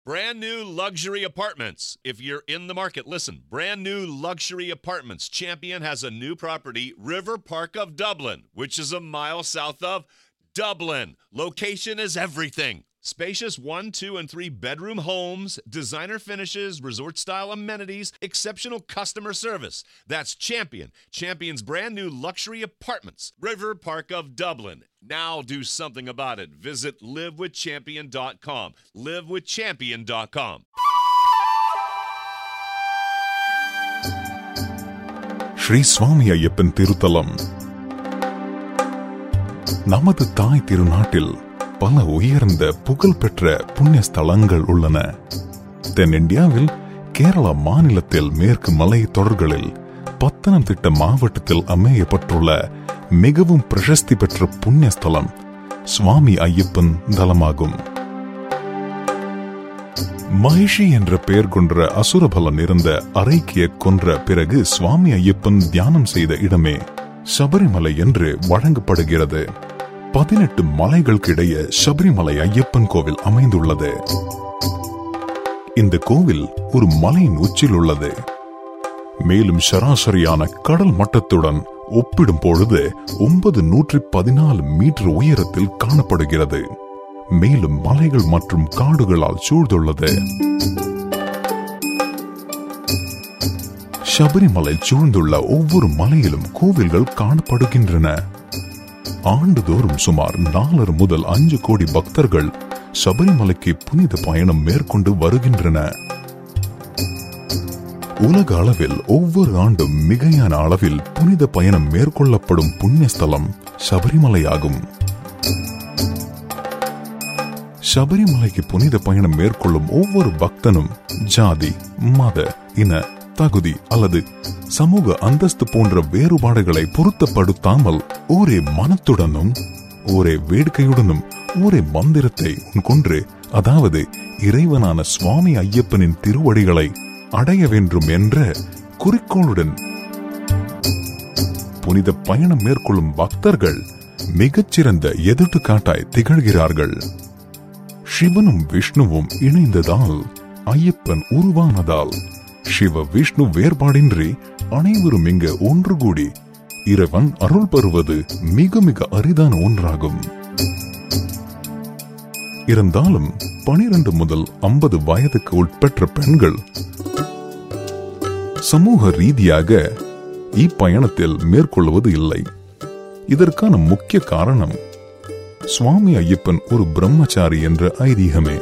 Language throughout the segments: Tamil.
Brand new luxury apartments. If you're in the market, listen. Brand new luxury apartments. Champion has a new property, River Park of Dublin, which is a mile south of Dublin. Location is everything. Spacious one, two, and three bedroom homes, designer finishes, resort style amenities, exceptional customer service. That's Champion. Champion's brand new luxury apartments, River Park of Dublin. Now do something about it. Visit livewithchampion.com. Livewithchampion.com. Sri சுவாமி ஐயப்பன் திருத்தலம் நமது தாய் திருநாட்டில் பல உயர்ந்த புகழ்பெற்ற புண்ணிய ஸ்தலங்கள் உள்ளன தென்னிந்தியாவில் கேரளா மாநிலத்தில் மேற்கு மலை தொடர்களில் பத்தனம்திட்ட மாவட்டத்தில் அமையப்பட்டுள்ள மிகவும் பிரசித்தி பெற்ற புண்ணிய ஸ்தலம் சுவாமி ஐயப்பன் தலமாகும் மகிஷி என்ற பெயர் கொன்ற அசுரபலன் இருந்த அரைக்கிய கொன்ற பிறகு சுவாமி ஐயப்பன் தியானம் செய்த இடமே சபரிமலை என்று வழங்கப்படுகிறது பதினெட்டு மலைகளுக்கிடையே சபரிமலை ஐயப்பன் கோவில் அமைந்துள்ளது இந்த கோவில் ஒரு மலையின் உச்சில் உள்ளது மேலும் சராசரியான கடல் மட்டத்துடன் ஒப்பிடும் பொழுது ஒன்பது நூற்றி பதினாலு மீட்டர் உயரத்தில் காணப்படுகிறது மேலும் மலைகள் மற்றும் காடுகளால் சூழ்ந்துள்ளது சபரிமலை சூழ்ந்துள்ள ஒவ்வொரு மலையிலும் கோவில்கள் காணப்படுகின்றன ஆண்டுதோறும் சுமார் நாலரை முதல் அஞ்சு கோடி பக்தர்கள் சபரிமலைக்கு புனித பயணம் மேற்கொண்டு வருகின்றன உலக அளவில் ஒவ்வொரு ஆண்டும் மிகையான அளவில் புனித பயணம் மேற்கொள்ளப்படும் புண்ணிய ஸ்தலம் சபரிமலையாகும் சபரிமலைக்கு புனித பயணம் மேற்கொள்ளும் ஒவ்வொரு பக்தனும் ஜாதி மத இன தகுதி அல்லது சமூக அந்தஸ்து போன்ற வேறுபாடுகளை பொருத்தப்படுத்தாமல் ஒரே மனத்துடனும் ஒரே வேட்கையுடனும் ஒரே மந்திரத்தை கொன்று அதாவது இறைவனான சுவாமி ஐயப்பனின் திருவடிகளை அடைய வேண்டும் என்ற குறிக்கோளுடன் புனித பயணம் மேற்கொள்ளும் பக்தர்கள் மிகச்சிறந்த எதிர்த்துக்காட்டாய் திகழ்கிறார்கள் சிவனும் விஷ்ணுவும் இணைந்ததால் ஐயப்பன் உருவானதால் சிவ விஷ்ணு வேறுபாடின்றி அனைவரும் இங்கு ஒன்று கூடி இறைவன் அருள் பெறுவது மிக மிக அரிதான ஒன்றாகும் இருந்தாலும் பனிரெண்டு முதல் ஐம்பது வயதுக்கு உட்பெற்ற பெண்கள் சமூக ரீதியாக இப்பயணத்தில் மேற்கொள்வது இல்லை இதற்கான முக்கிய காரணம் சுவாமி ஐயப்பன் ஒரு பிரம்மச்சாரி என்ற ஐதீகமே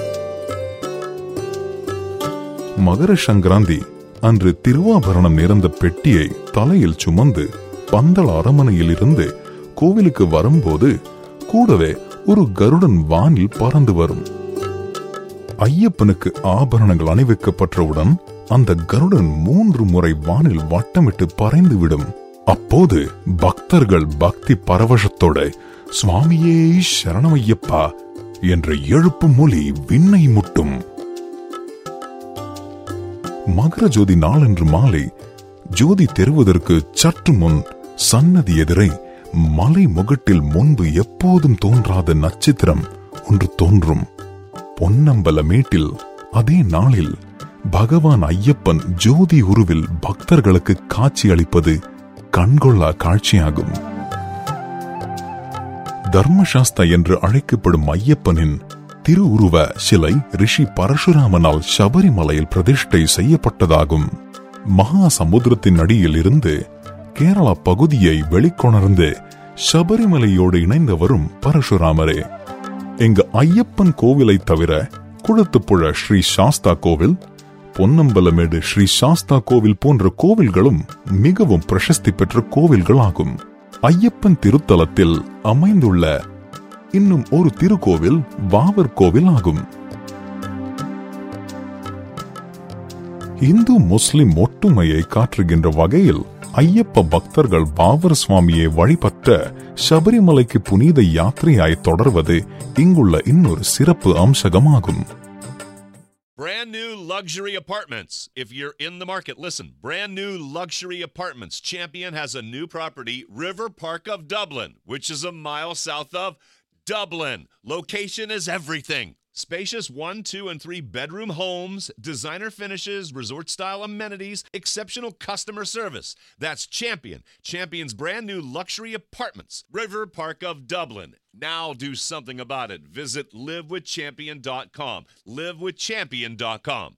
மகர சங்கராந்தி அன்று திருவாபரணம் நிறைந்த பெட்டியை தலையில் சுமந்து பந்தள அரமனையில் இருந்து கோவிலுக்கு வரும்போது கூடவே ஒரு கருடன் வானில் பறந்து வரும் ஐயப்பனுக்கு ஆபரணங்கள் அணிவிக்கப்பட்டவுடன் அந்த கருடன் மூன்று முறை வானில் வட்டமிட்டு பறைந்துவிடும் அப்போது பக்தர்கள் பக்தி பரவசத்தோட சுவாமியே சரணமையப்பா என்ற எழுப்பு மொழி விண்ணை முட்டும் மகர ஜோதி நாளன்று மாலை ஜோதி தெருவதற்கு சற்று முன் சன்னதி எதிரே மலை முகட்டில் முன்பு எப்போதும் தோன்றாத நட்சத்திரம் ஒன்று தோன்றும் பொன்னம்பல மேட்டில் அதே நாளில் பகவான் ஐயப்பன் ஜோதி உருவில் பக்தர்களுக்கு காட்சி அளிப்பது கண்கொள்ளா காட்சியாகும் தர்மசாஸ்தா என்று அழைக்கப்படும் ஐயப்பனின் திருவுருவ சிலை ரிஷி பரசுராமனால் சபரிமலையில் பிரதிஷ்டை செய்யப்பட்டதாகும் மகா சமுத்திரத்தின் அடியில் இருந்து கேரளா பகுதியை வெளிக்கொணர்ந்து சபரிமலையோடு இணைந்து வரும் பரசுராமரே இங்கு ஐயப்பன் கோவிலை தவிர குளத்துப்புழ ஸ்ரீ சாஸ்தா கோவில் பொன்னம்பலமேடு ஸ்ரீ சாஸ்தா கோவில் போன்ற கோவில்களும் மிகவும் பிரசித்தி பெற்ற கோவில்கள் ஆகும் ஐயப்பன் திருத்தலத்தில் அமைந்துள்ள இன்னும் ஒரு திருக்கோவில் வாவர் கோவில் ஆகும் இந்து முஸ்லிம் ஒற்றுமையை காட்டுகின்ற வகையில் ஐயப்ப பக்தர்கள் பாவர் சுவாமியை வழிபட்ட சபரிமலைக்கு புனித யாத்திரையாய் தொடர்வது இங்குள்ள இன்னொரு சிறப்பு அம்சகமாகும் Brand new luxury apartments. If you're in the market, listen. Brand new luxury apartments. Champion has a new property, River Park of Dublin, which is a mile south of Dublin. Location is everything. Spacious one, two, and three bedroom homes, designer finishes, resort style amenities, exceptional customer service. That's Champion. Champion's brand new luxury apartments, River Park of Dublin. Now do something about it. Visit livewithchampion.com. Livewithchampion.com.